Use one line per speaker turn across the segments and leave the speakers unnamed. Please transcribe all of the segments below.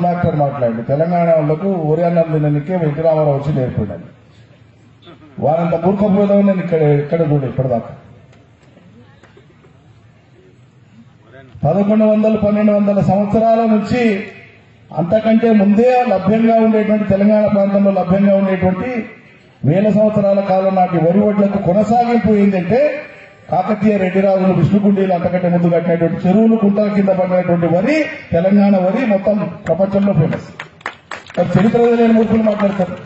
సినిమాక్టర్ మాట్లాడి తెలంగాణ వాళ్ళకు ఒరియాన్నం తిననికే వెంకట రామారావు వచ్చి నేర్పిండాలి వారంత మూర్ఖపోదాం నేను ఇక్కడ ఇక్కడ చూడ ఇప్పటిదాకా పదకొండు వందలు పన్నెండు వందల సంవత్సరాల నుంచి అంతకంటే ముందే లభ్యంగా ఉండేటువంటి తెలంగాణ ప్రాంతంలో లభ్యంగా ఉండేటువంటి వేల సంవత్సరాల కాలం నాటి వరి ఒడ్లకు కొనసాగింపు ఏంటంటే కాకతీయ రెడ్డిరాజులు విష్ణుకుండీలు అంతకంటే ముందు కట్టినటువంటి చెరువులు కుంటల కింద పడినటువంటి వరి తెలంగాణ వరి మొత్తం ప్రపంచంలో ఫేమస్ మరి చరిత్ర లేని మూర్ఖులు మాట్లాడతారు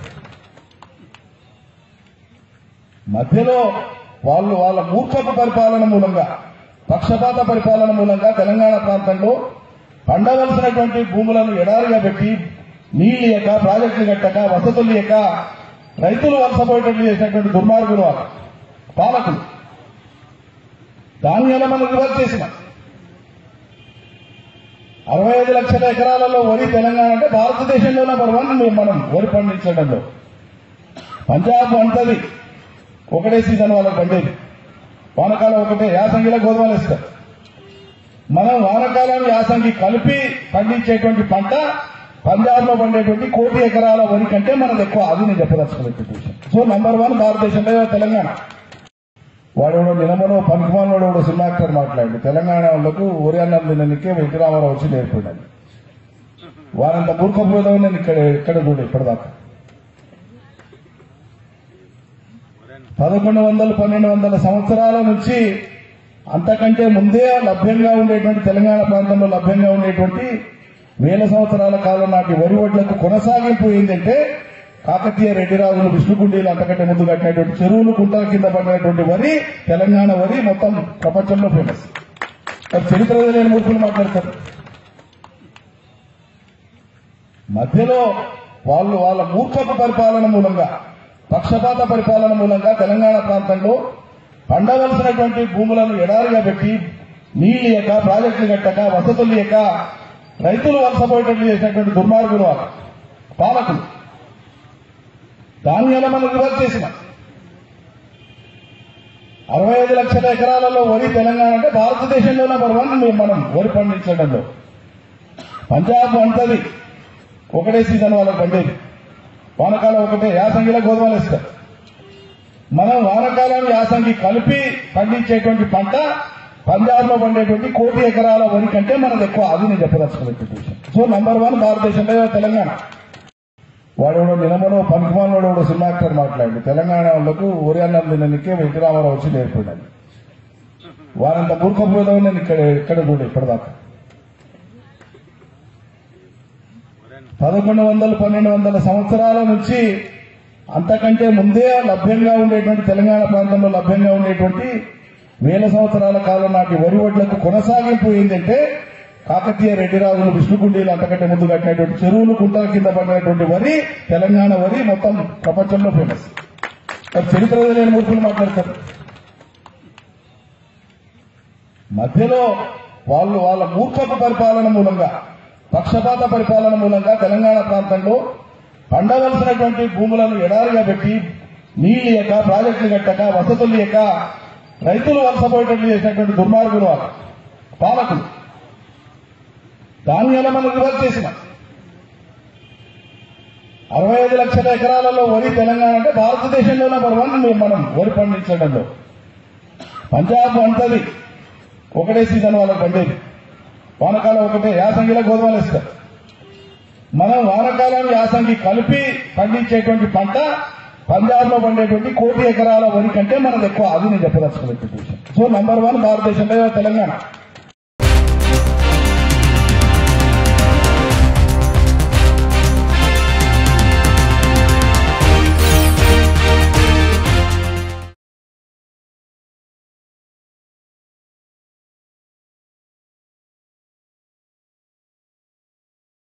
మధ్యలో వాళ్ళు వాళ్ళ మూర్ఖపు పరిపాలన మూలంగా పక్షపాత పరిపాలన మూలంగా తెలంగాణ ప్రాంతంలో పండవలసినటువంటి భూములను ఎడారిగా పెట్టి నీళ్ళు ఇయ్యక ప్రాజెక్టులు కట్టక వసతులు ఇయ్యక రైతులు వలసపోయేటట్లు చేసినటువంటి దుర్మార్గులు వాళ్ళు పాలకులు దాన్ని ఎలా మనం రివర్స్ చేసిన అరవై ఐదు లక్షల ఎకరాలలో వరి తెలంగాణ అంటే భారతదేశంలో నెంబర్ వన్ మనం వరి పండించడంలో పంజాబ్ అంతది ఒకటే సీజన్ వాళ్ళకి పండేది వానకాలం ఒకటే యాసంగిలో గోధుమలు ఇస్తారు మనం వానకాలం యాసంగి కలిపి పండించేటువంటి పంట పంజాబ్ లో పండేటువంటి కోటి ఎకరాల వరి కంటే మనది ఎక్కువ అది నేను చెప్పదలుచుకునేటువంటి విషయం సో నంబర్ వన్ భారతదేశంలో తెలంగాణ వాడెవడో నిలమనో పనికిమాలోడో సినిమా యాక్టర్ మాట్లాడి తెలంగాణ వాళ్ళకు ఒరియాన్నం తిననికే వెంకట రామారావు వచ్చి నేర్పిండాలి వారంత మూర్ఖపోదాం నేను ఇక్కడ ఇక్కడ చూడ ఇప్పటిదాకా పదకొండు వందలు పన్నెండు వందల సంవత్సరాల నుంచి అంతకంటే ముందే లభ్యంగా ఉండేటువంటి తెలంగాణ ప్రాంతంలో లభ్యంగా ఉండేటువంటి వేల సంవత్సరాల కాలం నాటి వరి ఒడ్లకు కొనసాగింపు ఏంటంటే కాకతీయ రెడ్డిరాజులు విష్ణుకుండీలు అంతకంటే ముందు కట్టినటువంటి చెరువులు కుంటల కింద పడినటువంటి వరి తెలంగాణ వరి మొత్తం ప్రపంచంలో ఫేమస్ మరి చరిత్ర లేని మూర్ఖులు మాట్లాడతారు మధ్యలో వాళ్ళు వాళ్ళ మూర్ఖపు పరిపాలన మూలంగా పక్షపాత పరిపాలన మూలంగా తెలంగాణ ప్రాంతంలో పండవలసినటువంటి భూములను ఎడారిగా పెట్టి నీళ్ళు ఇయ్యక ప్రాజెక్టులు కట్టక వసతులు ఇయ్యక రైతులు వలసపోయేటట్లు చేసినటువంటి దుర్మార్గులు వాళ్ళు పాలకులు దాన్ని ఎలా మనం రివర్స్ చేసిన అరవై ఐదు లక్షల ఎకరాలలో వరి తెలంగాణ అంటే భారతదేశంలో నెంబర్ వన్ మనం వరి పండించడంలో పంజాబ్ అంతది ఒకటే సీజన్ వాళ్ళకి పండేది వానకాలం ఒకటే యాసంగిలో గోధుమలు ఇస్తారు మనం వానకాలం యాసంగి కలిపి పండించేటువంటి పంట పంజాబ్ లో పండేటువంటి కోటి ఎకరాల వరి కంటే మనది ఎక్కువ అది నేను చెప్పదలుచుకునేటువంటి విషయం సో నంబర్ వన్ భారతదేశంలో తెలంగాణ వాడెవడో నిలమనో పనికిమాలోడో సినిమా యాక్టర్ మాట్లాడి తెలంగాణ వాళ్ళకు ఒరియాన్నం తిననికే వెంకట రామారావు వచ్చి నేర్పిండాలి వారంత మూర్ఖపోదాం నేను ఇక్కడ ఇక్కడ చూడ ఇప్పటిదాకా పదకొండు వందలు పన్నెండు వందల సంవత్సరాల నుంచి అంతకంటే ముందే లభ్యంగా ఉండేటువంటి తెలంగాణ ప్రాంతంలో లభ్యంగా ఉండేటువంటి వేల సంవత్సరాల కాలం నాటి వరి ఒడ్లకు కొనసాగింపు ఏంటంటే కాకతీయ రెడ్డిరాజులు విష్ణుకుండీలు అంతకంటే ముందు కట్టినటువంటి చెరువులు కుంటల కింద పడినటువంటి వరి తెలంగాణ వరి మొత్తం ప్రపంచంలో ఫేమస్ మరి చరిత్ర లేని మూర్ఖులు మాట్లాడతారు మధ్యలో వాళ్ళు వాళ్ళ మూర్ఖపు పరిపాలన మూలంగా పక్షపాత పరిపాలన మూలంగా తెలంగాణ ప్రాంతంలో పండవలసినటువంటి భూములను ఎడారిగా పెట్టి నీళ్ళు ఇయ్యక ప్రాజెక్టులు కట్టక వసతులు ఇయ్యక రైతులు వలసపోయేటట్లు చేసినటువంటి దుర్మార్గులు వాళ్ళు పాలకులు దాన్ని ఎలా మనం రివర్స్ చేసిన అరవై ఐదు లక్షల ఎకరాలలో వరి తెలంగాణ అంటే భారతదేశంలో నెంబర్ వన్ మనం వరి పండించడంలో పంజాబ్ అంతది ఒకటే సీజన్ వాళ్ళకి పండేది వానకాలం ఒకటే యాసంగిలో గోధుమలు ఇస్తారు మనం వానకాలం యాసంగి కలిపి పండించేటువంటి పంట పంజాబ్ లో పండేటువంటి కోటి ఎకరాల వరి కంటే మనది ఎక్కువ అది నేను చెప్పదలుచుకునేటువంటి విషయం సో నంబర్ వన్ భారతదేశంలో తెలంగాణ